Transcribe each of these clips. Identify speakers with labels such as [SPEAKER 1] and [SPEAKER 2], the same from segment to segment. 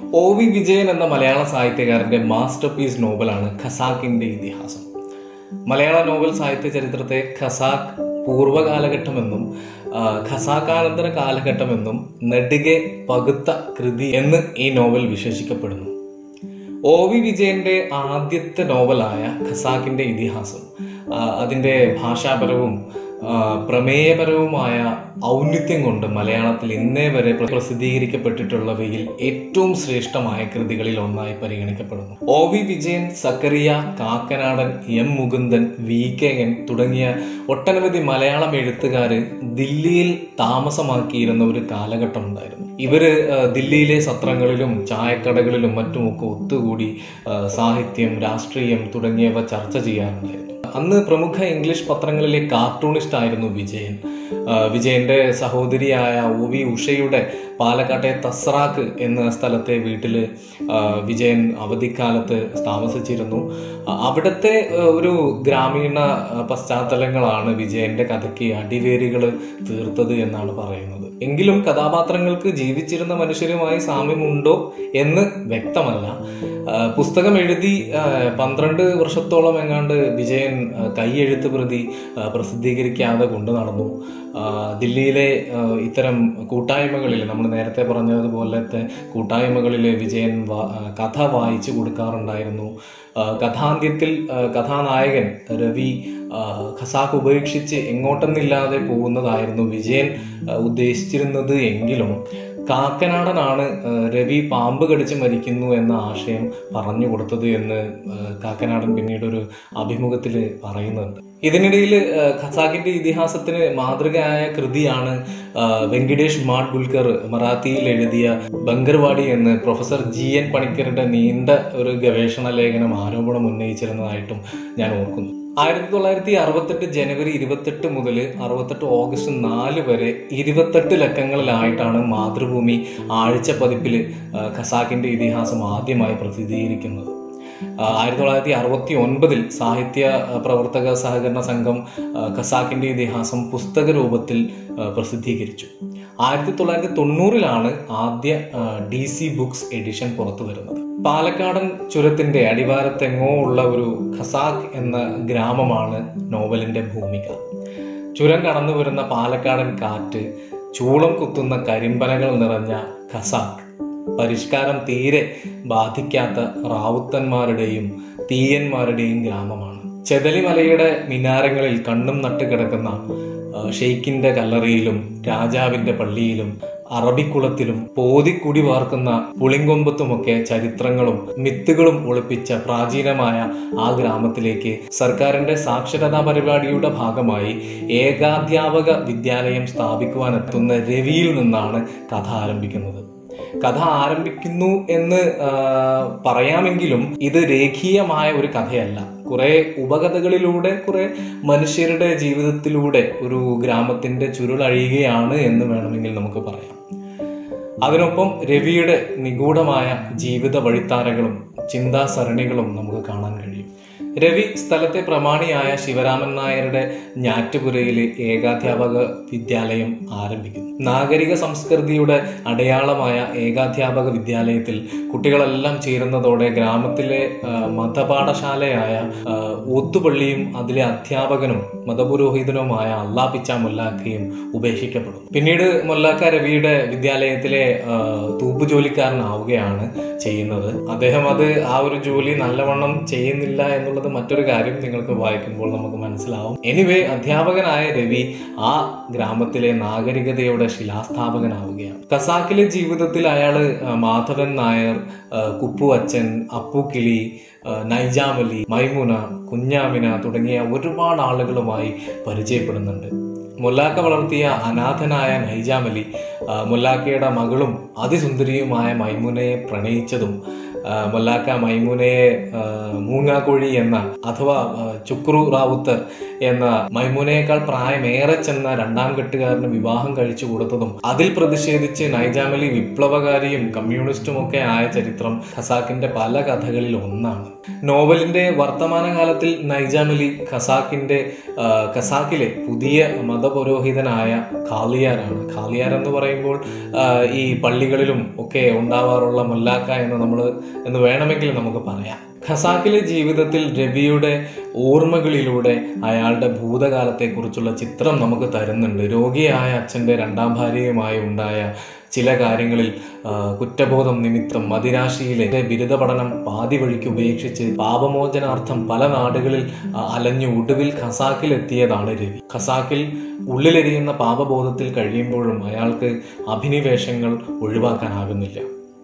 [SPEAKER 1] O V Vijayan എന്ന മലയാള സാഹിത്യകാരന്റെ master piece നോവലാണ് ഖസാക്കിന്റെ ഇതിഹാസം മലയാള നോവൽ സാഹിത്യ ചരിത്രത്തെ ഖസാക്ക് പൂർവ്വകാലഘട്ടമെന്നും ആ, ഖസാക്കാനന്തര കാലഘട്ടമെന്നും നെടുകെ പകുത്ത കൃതി എന്ന് ഈ നോവൽ വിശേഷിക്കപ്പെടുന്നു ഒ വി വിജയന്റെ ആദ്യത്തെ നോവലായ ഖസാക്കിന്റെ ഇതിഹാസം ആ, അതിന്റെ ഭാഷാപരവും ആ, പ്രമേയപരവുമായ ഔന്നിത്യം കൊണ്ട് മലയാളത്തിൽ ഇന്നേ വരെ പ്ര- പ്രസിദ്ധീകരിക്കപ്പെട്ടിട്ടുള്ളവയിൽ ഏറ്റവും ശ്രേഷ്ഠമായ കൃതികളിൽ ഒന്നായി പരിഗണിക്കപ്പെടുന്നു ഒ വി വിജയൻ സക്കറിയ കാക്കനാടൻ എം മുകുന്ദൻ വി കെ എൻ തുടങ്ങിയ ഒട്ടനവധി മലയാളം എഴുത്തുകാര് ദില്ലിയിൽ താമസമാക്കിയിരുന്ന ഒരു കാലഘട്ടം ഉണ്ടായിരുന്നു ഇവര് ആ, ദില്ലിയിലെ സത്രങ്ങളിലും ചായക്കടകളിലും മറ്റുമൊക്കെ ഒത്തുകൂടി ആ, സാഹിത്യം രാഷ്ട്രീയം തുടങ്ങിയവ ചർച്ച ചെയ്യാറുണ്ടായിരുന്നു അന്ന് പ്രമുഖ ഇംഗ്ലീഷ് പത്രങ്ങളിലെ കാർട്ടൂണിസ്റ്റ് ആയിരുന്നു വിജയൻ ആ, വിജയന്റെ സഹോദരിയായ ഒ വി ഉഷയുടെ പാലക്കാട്ടെ തസ്രാക്ക് എന്ന സ്ഥലത്തെ വീട്ടിൽ വിജയൻ അവധിക്കാലത്ത് താമസിച്ചിരുന്നു ആ, അവിടുത്തെ ആ, ഒരു ഗ്രാമീണ ആ, പശ്ചാത്തലങ്ങളാണ് വിജയന്റെ കഥയ്ക്ക് അടിവേരുകൾ തീർത്തത് എന്നാണ് പറയുന്നത് എങ്കിലും കഥാപാത്രങ്ങൾക്ക് ജീവിച്ചിരുന്ന മനുഷ്യരുമായി സാമ്യമുണ്ടോ എന്ന് വ്യക്തമല്ല ആ, പുസ്തകം എഴുതി ആ, പന്ത്രണ്ട് വർഷത്തോളം എങ്ങാണ്ട് വിജയൻ ആ, കൈയെഴുത്ത് പ്രതി ആ, പ്രസിദ്ധീകരിക്കാതെ കൊണ്ടു നടന്നു ആ, ദില്ലിയിലെ ആ, ഇത്തരം കൂട്ടായ്മകളിൽ നമ്മൾ നേരത്തെ പറഞ്ഞതുപോലത്തെ കൂട്ടായ്മകളിൽ വിജയൻ വാ- ആ, കഥ വായിച്ചു കൊടുക്കാറുണ്ടായിരുന്നു ആ, കഥാന്ത്യത്തിൽ ആ, കഥാനായകൻ രവി ആ, ഖസാക്ക് ഉപേക്ഷിച്ച് എങ്ങോട്ടെന്നില്ലാതെ പോകുന്നതായിരുന്നു വിജയൻ ആ, ഉദ്ദേശിച്ചിരുന്നത് എങ്കിലും കാക്കനാടനാണ് ആ, രവി പാമ്പ് കടിച്ച് മരിക്കുന്നു എന്ന ആശയം പറഞ്ഞു കൊടുത്തത് എന്ന് ആ, കാക്കനാടൻ പിന്നീട് ഒരു അഭിമുഖത്തിൽ പറയുന്നുണ്ട് ഇതിനിടയിൽ ഖസാക്കിന്റെ ഇതിഹാസത്തിന് മാതൃകയായ കൃതിയാണ് ആ, വെങ്കിടേഷ് മാഡ്ഗുൽക്കർ മറാത്തിയിൽ എഴുതിയ ബങ്കർവാടി എന്ന് പ്രൊഫസർ ജി എൻ പണിക്കരുടെ നീണ്ട ഒരു ഗവേഷണ ലേഖനം ആരോപണം ഉന്നയിച്ചിരുന്നതായിട്ടും ഞാൻ ഓർക്കുന്നു ആയിരത്തി തൊള്ളായിരത്തി അറുപത്തെട്ട് ജനുവരി ഇരുപത്തെട്ട് മുതൽ അറുപത്തെട്ട് ഓഗസ്റ്റ് നാല് വരെ ഇരുപത്തെട്ട് ലക്കങ്ങളിലായിട്ടാണ് മാതൃഭൂമി ആഴ്ച പതിപ്പിൽ ഖസാക്കിന്റെ ഇതിഹാസം ആദ്യമായി പ്രസിദ്ധീകരിക്കുന്നത് ആ, ആയിരത്തി തൊള്ളായിരത്തി അറുപത്തി ഒൻപതിൽ സാഹിത്യ ആ, പ്രവർത്തക സഹകരണ സംഘം ആ, ഖസാക്കിന്റെ ഇതിഹാസം പുസ്തക രൂപത്തിൽ ആ, പ്രസിദ്ധീകരിച്ചു ആയിരത്തി തൊള്ളായിരത്തി തൊണ്ണൂറിലാണ് ആദ്യ ഡി സി ബുക്സ് എഡിഷൻ പുറത്തു വരുന്നത് പാലക്കാടൻ ചുരത്തിന്റെ അടിവാരത്തെങ്ങോ ഉള്ള ഒരു ഖസാക്ക് എന്ന ഗ്രാമമാണ് നോവലിന്റെ ഭൂമിക ചുരം കടന്നു വരുന്ന പാലക്കാടൻ കാറ്റ് ചൂളം കുത്തുന്ന കരിമ്പനകൾ നിറഞ്ഞ ഖസാക്ക് പരിഷ്കാരം തീരെ ബാധിക്കാത്ത റാവുത്തന്മാരുടെയും തീയന്മാരുടെയും ഗ്രാമമാണ് ചെതലിമലയുടെ മിനാരങ്ങളിൽ കണ്ണും നട്ട് കിടക്കുന്ന ആ, ഷെയ്ഖിന്റെ കല്ലറയിലും രാജാവിന്റെ പള്ളിയിലും അറബിക്കുളത്തിലും പോതിക്കുടി വാർക്കുന്ന പുളിങ്കൊമ്പത്തുമൊക്കെ ചരിത്രങ്ങളും മിത്തുകളും ഒളിപ്പിച്ച പ്രാചീനമായ ആ ഗ്രാമത്തിലേക്ക് സർക്കാരിന്റെ സാക്ഷരതാ പരിപാടിയുടെ ഭാഗമായി ഏകാധ്യാപക വിദ്യാലയം സ്ഥാപിക്കുവാനെത്തുന്ന രവിയിൽ നിന്നാണ് കഥ ആരംഭിക്കുന്നത് കഥ ആരംഭിക്കുന്നു എന്ന് ആ, പറയാമെങ്കിലും ഇത് രേഖീയമായ ഒരു കഥയല്ല കുറെ ഉപകഥകളിലൂടെ കുറെ മനുഷ്യരുടെ ജീവിതത്തിലൂടെ ഒരു ഗ്രാമത്തിന്റെ ചുരുളഴിയുകയാണ് എന്ന് വേണമെങ്കിൽ നമുക്ക് പറയാം അതിനൊപ്പം രവിയുടെ നിഗൂഢമായ ജീവിത വഴിത്താരകളും ചിന്താസരണികളും നമുക്ക് കാണാൻ കഴിയും രവി സ്ഥലത്തെ പ്രമാണിയായ ശിവരാമൻ നായരുടെ ഞാറ്റുപുരയിലെ ഏകാധ്യാപക വിദ്യാലയം ആരംഭിക്കുന്നു നാഗരിക സംസ്കൃതിയുടെ അടയാളമായ ഏകാധ്യാപക വിദ്യാലയത്തിൽ കുട്ടികളെല്ലാം ചേരുന്നതോടെ ഗ്രാമത്തിലെ ആ, മതപാഠശാലയായ ആ, ഊത്തുപള്ളിയും അതിലെ അധ്യാപകനും മതപുരോഹിതനുമായ അള്ളാ പിച്ച മുല്ലാക്കയും ഉപേക്ഷിക്കപ്പെടും പിന്നീട് മുല്ലാക്ക രവിയുടെ വിദ്യാലയത്തിലെ ആ, തൂപ്പ് ജോലിക്കാരനാവുകയാണ് ചെയ്യുന്നത് അദ്ദേഹം അത് ആ ഒരു ജോലി നല്ലവണ്ണം ചെയ്യുന്നില്ല എന്നുള്ളത് മറ്റൊരു കാര്യം നിങ്ങൾക്ക് വായിക്കുമ്പോൾ നമുക്ക് മനസ്സിലാവും എനിവേ അധ്യാപകനായ രവി ആ ഗ്രാമത്തിലെ നാഗരികതയുടെ ശിലാസ്ഥാപകനാവുകയാണ് ഖസാക്കിലെ ജീവിതത്തിൽ അയാള് ആ, മാധവൻ നായർ ആ, കുപ്പു അച്ഛൻ അപ്പു കിളി ആ, നൈജാമലി മൈമുന കുഞ്ഞാമിന തുടങ്ങിയ ഒരുപാട് ആളുകളുമായി പരിചയപ്പെടുന്നുണ്ട് മുല്ലാക്ക വളർത്തിയ അനാഥനായ നൈജാമലി ആ, മുല്ലാക്കയുടെ മകളും അതിസുന്ദരിയുമായ മൈമുനയെ പ്രണയിച്ചതും ആ, മുല്ലാക്ക മൈമുനയെ ആ, മൂങ്ങാക്കോഴി എന്ന അഥവാ ആ, ചുക്രു റാവുത്തർ എന്ന മൈമുനയേക്കാൾ പ്രായമേറെ ചെന്ന രണ്ടാം കെട്ടുകാരന് വിവാഹം കഴിച്ചു കൊടുത്തതും അതിൽ പ്രതിഷേധിച്ച് നൈജാമലി വിപ്ലവകാരിയും കമ്മ്യൂണിസ്റ്റും ഒക്കെ ആയ ചരിത്രം ഖസാക്കിന്റെ പല കഥകളിൽ ഒന്നാണ് നോവലിന്റെ വർത്തമാനകാലത്തിൽ നൈജാമലി ഖസാക്കിന്റെ ആ, ഖസാക്കിലെ പുതിയ മതപുരോഹിതനായ ഖാലിയാരാണ് ഖാലിയാർ എന്ന് പറയുമ്പോൾ ആ, ഈ പള്ളികളിലും ഒക്കെ ഉണ്ടാവാറുള്ള മൊല്ലാക്ക എന്ന് നമ്മൾ എന്ന് വേണമെങ്കിൽ നമുക്ക് പറയാം ഖസാക്കിലെ ജീവിതത്തിൽ രവിയുടെ ഓർമ്മകളിലൂടെ അയാളുടെ ഭൂതകാലത്തെക്കുറിച്ചുള്ള ചിത്രം നമുക്ക് തരുന്നുണ്ട് രോഗിയായ അച്ഛൻ്റെ രണ്ടാം ഭാര്യയുമായി ഉണ്ടായ ചില കാര്യങ്ങളിൽ ആ, കുറ്റബോധം നിമിത്തം മദിരാശിയിലെ ബിരുദ പഠനം പാതി വഴിക്ക് ഉപേക്ഷിച്ച് പാപമോചനാർത്ഥം പല നാടുകളിൽ ആ, അലഞ്ഞു ഒടുവിൽ ഖസാക്കിൽ എത്തിയതാണ് രവി ഖസാക്കിൽ ഉള്ളിലെരിയുന്ന പാപബോധത്തിൽ കഴിയുമ്പോഴും അയാൾക്ക് അഭിനിവേശങ്ങൾ ഒഴിവാക്കാനാകുന്നില്ല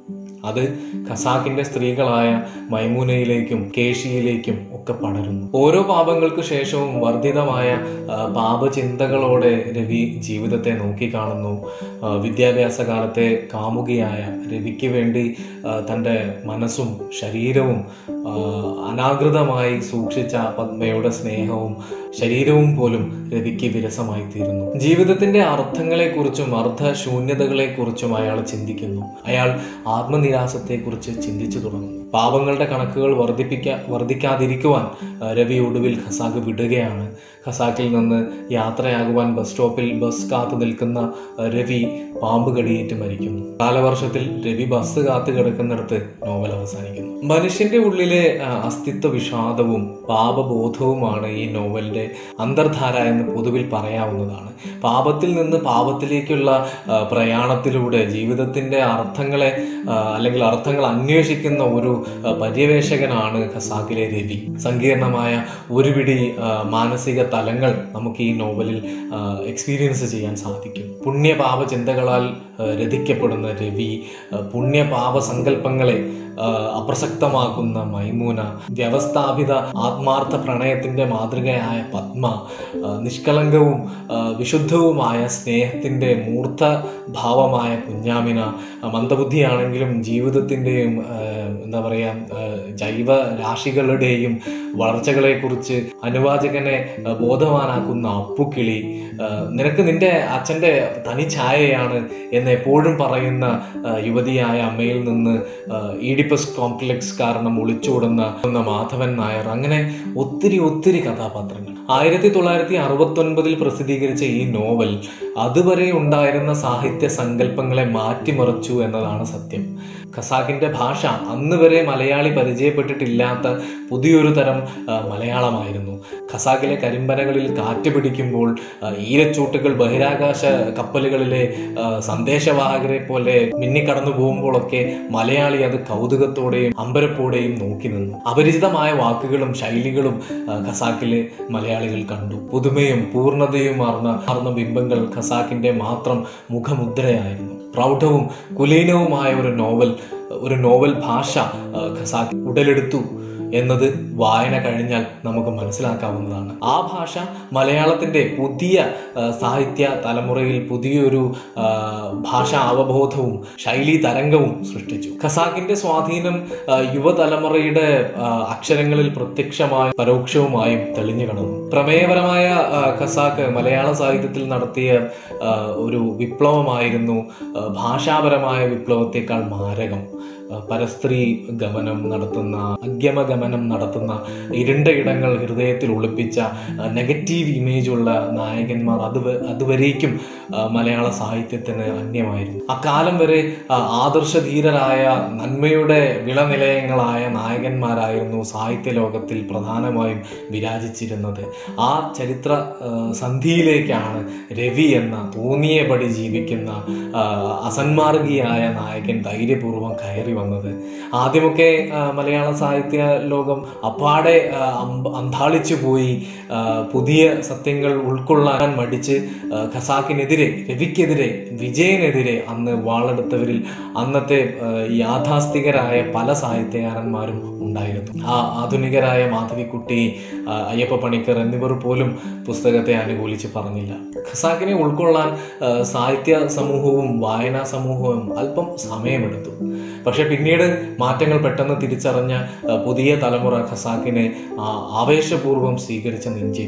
[SPEAKER 1] അത് ഖസാക്കിന്റെ സ്ത്രീകളായ മൈമൂനയിലേക്കും കേഷിയിലേക്കും ഒക്കെ പടരുന്നു ഓരോ പാപങ്ങൾക്ക് ശേഷവും വർദ്ധിതമായ ആ, പാപചിന്തകളോടെ രവി ജീവിതത്തെ നോക്കിക്കാണുന്നു ആ, വിദ്യാഭ്യാസ കാലത്തെ കാമുകിയായ രവിക്ക് വേണ്ടി ആ, തൻ്റെ മനസ്സും ശരീരവും ആ, അനാകൃതമായി സൂക്ഷിച്ച പത്മയുടെ സ്നേഹവും ശരീരവും പോലും രവിക്ക് വിരസമായി തീരുന്നു ജീവിതത്തിന്റെ അർത്ഥങ്ങളെക്കുറിച്ചും അർത്ഥശൂന്യതകളെക്കുറിച്ചും അയാൾ ചിന്തിക്കുന്നു അയാൾ ആത്മനിരാസത്തെക്കുറിച്ച് ചിന്തിച്ചു തുടങ്ങുന്നു പാപങ്ങളുടെ കണക്കുകൾ വർദ്ധിപ്പിക്ക വർദ്ധിക്കാതിരിക്കുവാൻ ആ, രവി ഒടുവിൽ ഖസാക്ക് വിടുകയാണ് ഖസാക്കിൽ നിന്ന് യാത്രയാകുവാൻ ബസ് സ്റ്റോപ്പിൽ ബസ് കാത്തു നിൽക്കുന്ന ആ, രവി പാമ്പ് കടിയേറ്റ് മരിക്കുന്നു കാലവർഷത്തിൽ രവി ബസ് കാത്തു കിടക്കുന്നിടത്ത് നോവൽ അവസാനിക്കുന്നു മനുഷ്യന്റെ ഉള്ളിലെ ആ, അസ്തിത്വ വിഷാദവും പാപബോധവുമാണ് ഈ നോവലിന്റെ അന്തർധാര എന്ന് പൊതുവിൽ പറയാവുന്നതാണ് പാപത്തിൽ നിന്ന് പാപത്തിലേക്കുള്ള ആ, പ്രയാണത്തിലൂടെ ജീവിതത്തിന്റെ അർത്ഥങ്ങളെ ആ, അല്ലെങ്കിൽ അർത്ഥങ്ങൾ അന്വേഷിക്കുന്ന ഒരു ആ, പര്യവേഷകനാണ് ഖസാക്കിലെ രവി സങ്കീർണമായ ഒരു പിടി ആ, മാനസിക തലങ്ങൾ നമുക്ക് ഈ നോവലിൽ എക്സ്പീരിയൻസ് ചെയ്യാൻ സാധിക്കും പുണ്യപാപ ചിന്തകളാൽ ആ, രതിക്കപ്പെടുന്ന രവി ആ, പുണ്യപാപ സങ്കല്പങ്ങളെ ആ, അപ്രസക്തമാക്കുന്ന മൈമൂന വ്യവസ്ഥാപിത ആത്മാർത്ഥ പ്രണയത്തിന്റെ മാതൃകയായ പത്മ ആ, നിഷ്കളങ്കവും ആ, വിശുദ്ധവുമായ സ്നേഹത്തിന്റെ മൂർത്ത ഭാവമായ കുഞ്ഞാമിന ആ, മന്ദബുദ്ധിയാണെങ്കിലും ജീവിതത്തിൻ്റെയും എന്താ പറയുക ജൈവ രാശികളുടെയും വളർച്ചകളെക്കുറിച്ച് അനുവാചകനെ ആ, ബോധവാനാക്കുന്ന അപ്പുക്കിളി ആ, നിനക്ക് നിന്റെ അച്ഛൻ്റെ തനി ഛായയാണ് എന്ന് എപ്പോഴും പറയുന്ന ആ, യുവതിയായ അമ്മയിൽ നിന്ന് ആ, ഈഡിപ്പസ് കോംപ്ലക്സ് കാരണം ഒളിച്ചോടുന്ന എന്ന മാധവൻ നായർ അങ്ങനെ ഒത്തിരി ഒത്തിരി കഥാപാത്രങ്ങൾ ആയിരത്തി തൊള്ളായിരത്തി അറുപത്തി ഒൻപതിൽ പ്രസിദ്ധീകരിച്ച ഈ നോവൽ അതുവരെ ഉണ്ടായിരുന്ന സാഹിത്യ സങ്കല്പങ്ങളെ മാറ്റിമറിച്ചു എന്നതാണ് സത്യം ഖസാക്കിന്റെ ഭാഷ അന്ന് വരെ മലയാളി പരിചയപ്പെട്ടിട്ടില്ലാത്ത പുതിയൊരു തരം ആ, മലയാളമായിരുന്നു ഖസാക്കിലെ കരിമ്പനകളിൽ കാറ്റ് പിടിക്കുമ്പോൾ ആ, ഈരച്ചൂട്ടുകൾ ബഹിരാകാശ കപ്പലുകളിലെ ആ, സന്ദേശവാഹകരെ പോലെ മിന്നിക്കടന്നു പോകുമ്പോഴൊക്കെ മലയാളി അത് കൗതുകത്തോടെയും അമ്പരപ്പോടെയും നോക്കി നിന്നു അപരിചിതമായ വാക്കുകളും ശൈലികളും ആ, ഖസാക്കിലെ മലയാളികൾ കണ്ടു പുതുമയും പൂർണ്ണതയും മാർന്ന മാർന്ന ബിംബങ്ങൾ ഖസാക്കിന്റെ മാത്രം മുഖമുദ്രയായിരുന്നു പ്രൗഢവും കുലീനവുമായ ഒരു നോവൽ ഒരു നോവൽ ഭാഷ ആ, ഖസാക്ക് ഉടലെടുത്തു എന്നത് വായന കഴിഞ്ഞാൽ നമുക്ക് മനസ്സിലാക്കാവുന്നതാണ് ആ ഭാഷ മലയാളത്തിന്റെ പുതിയ ആ, സാഹിത്യ തലമുറയിൽ പുതിയൊരു ആ, ഭാഷാ അവബോധവും ശൈലീ തരംഗവും സൃഷ്ടിച്ചു ഖസാക്കിന്റെ സ്വാധീനം ആ, യുവതലമുറയുടെ ആ, അക്ഷരങ്ങളിൽ പ്രത്യക്ഷമായും പരോക്ഷവുമായും തെളിഞ്ഞു കടന്നു പ്രമേയപരമായ ആ, ഖസാക്ക് മലയാള സാഹിത്യത്തിൽ നടത്തിയ ആ, ഒരു വിപ്ലവമായിരുന്നു ആ, ഭാഷാപരമായ വിപ്ലവത്തെക്കാൾ മാരകം ആ, പരസ്ത്രീ ഗമനം നടത്തുന്ന അഗ്യമഗമനം നടത്തുന്ന ഇരുണ്ട ഇടങ്ങൾ ഹൃദയത്തിൽ ഒളിപ്പിച്ച ആ, നെഗറ്റീവ് ഇമേജുള്ള നായകന്മാർ അത് അതുവരേക്കും ആ, മലയാള സാഹിത്യത്തിന് അന്യമായിരുന്നു അക്കാലം വരെ ആ, ആദർശധീരരായ നന്മയുടെ വിളനിലയങ്ങളായ നായകന്മാരായിരുന്നു സാഹിത്യ ലോകത്തിൽ പ്രധാനമായും വിരാജിച്ചിരുന്നത് ആ ചരിത്ര ആ, സന്ധിയിലേക്കാണ് രവി എന്ന തോന്നിയപടി ജീവിക്കുന്ന ആ, അസന്മാർഗിയായ നായകൻ ധൈര്യപൂർവ്വം കയറി വന്നത് ആദ്യമൊക്കെ ആ, മലയാള സാഹിത്യ ലോകം അപ്പാടെ ആ, അമ്പ- അന്താളിച്ചു പോയി ആ, പുതിയ സത്യങ്ങൾ ഉൾക്കൊള്ളാൻ മടിച്ച് ആ, ഖസാക്കിനെതിരെ രവിക്കെതിരെ വിജയനെതിരെ അന്ന് വാളെടുത്തവരിൽ അന്നത്തെ ആ, യാഥാസ്ഥികരായ പല സാഹിത്യകാരന്മാരും ഉണ്ടായിരുന്നു ആ ആധുനികരായ മാധവിക്കുട്ടി ആ, അയ്യപ്പ പണിക്കർ എന്നിവർ പോലും പുസ്തകത്തെ അനുകൂലിച്ച് പറഞ്ഞില്ല ഖസാക്കിനെ ഉൾക്കൊള്ളാൻ ആ, സാഹിത്യ സമൂഹവും വായനാ സമൂഹവും അല്പം സമയമെടുത്തു പക്ഷെ പിന്നീട് മാറ്റങ്ങൾ പെട്ടെന്ന് തിരിച്ചറിഞ്ഞ ആ, പുതിയ തലമുറ ഖസാക്കിനെ ആ, ആവേശപൂർവ്വം സ്വീകരിച്ച നെഞ്ചേറ്റി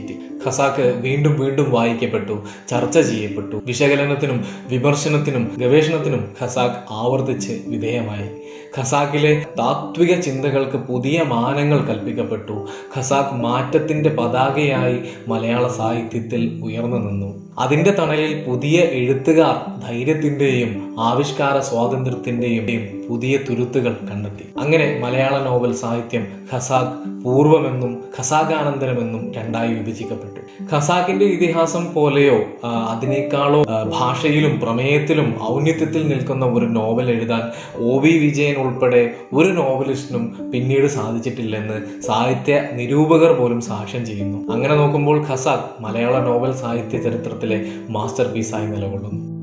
[SPEAKER 1] ഖസാക്ക് വീണ്ടും വീണ്ടും വായിക്കപ്പെട്ടു ചർച്ച ചെയ്യപ്പെട്ടു വിശകലനത്തിനും വിമർശനത്തിനും ഗവേഷണത്തിനും ഖസാക്ക് ആവർത്തിച്ച് വിധേയമായി ഖസാക്കിലെ താത്വിക ചിന്തകൾക്ക് പുതിയ മാനങ്ങൾ കൽപ്പിക്കപ്പെട്ടു ഖസാക്ക് മാറ്റത്തിന്റെ പതാകയായി മലയാള സാഹിത്യത്തിൽ ഉയർന്നു നിന്നു അതിന്റെ തണലിൽ പുതിയ എഴുത്തുകാർ ധൈര്യത്തിന്റെയും ആവിഷ്കാര സ്വാതന്ത്ര്യത്തിന്റെയും പുതിയ തുരുത്തുകൾ കണ്ടെത്തി അങ്ങനെ മലയാള നോവൽ സാഹിത്യം ഖസാക്ക് പൂർവമെന്നും ഖസാകാനന്തരമെന്നും രണ്ടായി വിഭജിക്കപ്പെട്ടു ഖസാക്കിന്റെ ഇതിഹാസം പോലെയോ ആ, അതിനേക്കാളോ ആ, ഭാഷയിലും പ്രമേയത്തിലും ഔന്നിത്യത്തിൽ നിൽക്കുന്ന ഒരു നോവൽ എഴുതാൻ ഒ വി വിജയൻ ഉൾപ്പെടെ ഒരു നോവലിസ്റ്റിനും പിന്നീട് സാധിച്ചിട്ടില്ലെന്ന് സാഹിത്യ നിരൂപകർ പോലും സാക്ഷ്യം ചെയ്യുന്നു അങ്ങനെ നോക്കുമ്പോൾ ഖസാക്ക് മലയാള നോവൽ സാഹിത്യ ചരിത്രത്തിലെ മാസ്റ്റർ പീസായി നിലകൊള്ളുന്നു